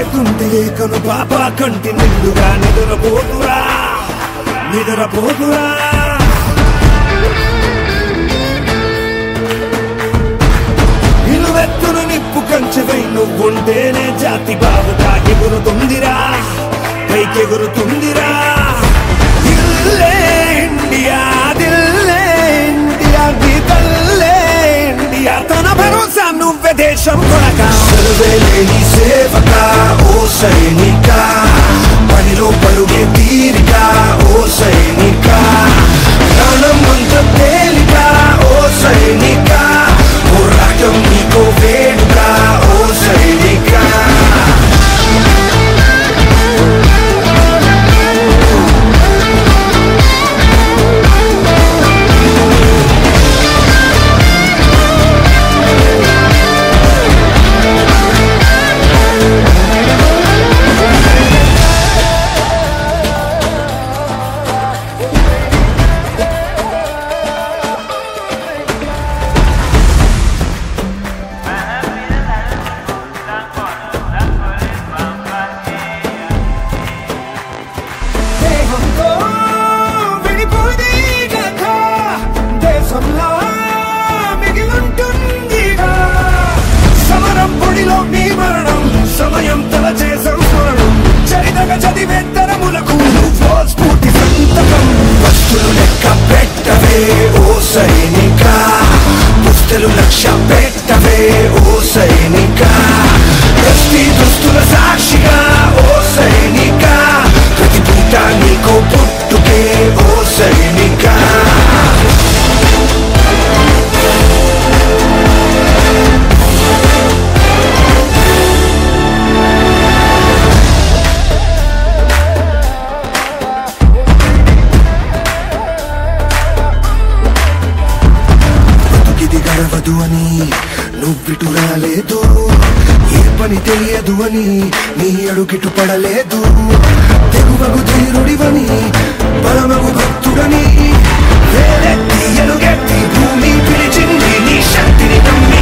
లేకుంటే కను పాప కంటి నిండుగా నిద్రపోతురా నిద్రపోతురా నిలువెత్తును నిప్పు కంచెవై నువ్వుంటేనే జాతి బావుగా ఎగురుతుందిరా పైకెగురుతుందిరా దిల్లే ఇండియా దిల్లే ఇండియా నీ తల్లే ఇండియా తన భరోసా నువ్వే దేశం కొనగా సర్వేలేని సేవక ఓ సైనిక పనిలో పరుగే తీరిక ఓ సైనిక ప్రాణం అంత తేలిక ఓ సైనిక పోరాటం నీకో వేడుక ఓ సైనిక దేహంతో విడిపోదే కథ దేశంలో మిగిలుంటుందిగా సమరం పొడిలో మీ మరణం సమయం తలచే సంస్మరణం చరితగా చదివే తరములకు నువ్వో స్ఫూర్తి సంతకం వస్తులు లెక్క పెట్టవే ఓ సైనిక పుస్తలు లక్ష్య పెట్టవే ఓ సైనిక దృష్టి దుస్తుల సాక్షిగా ఓ సైనిక ప్రతి పూట నీకో పుట్టుకే ఓ సైనిక బతుకిది గడవదు అని నువ్విటు రాలేదు ఏ పని తెలియదు అని నీ అడుగిటు పడలేదు తెగువగు ధీరుడివని బలమగు భక్తుడని వేలెత్తి ఎలుగెత్తి భూమి పిలిచింది నీ శక్తిని నమ్మి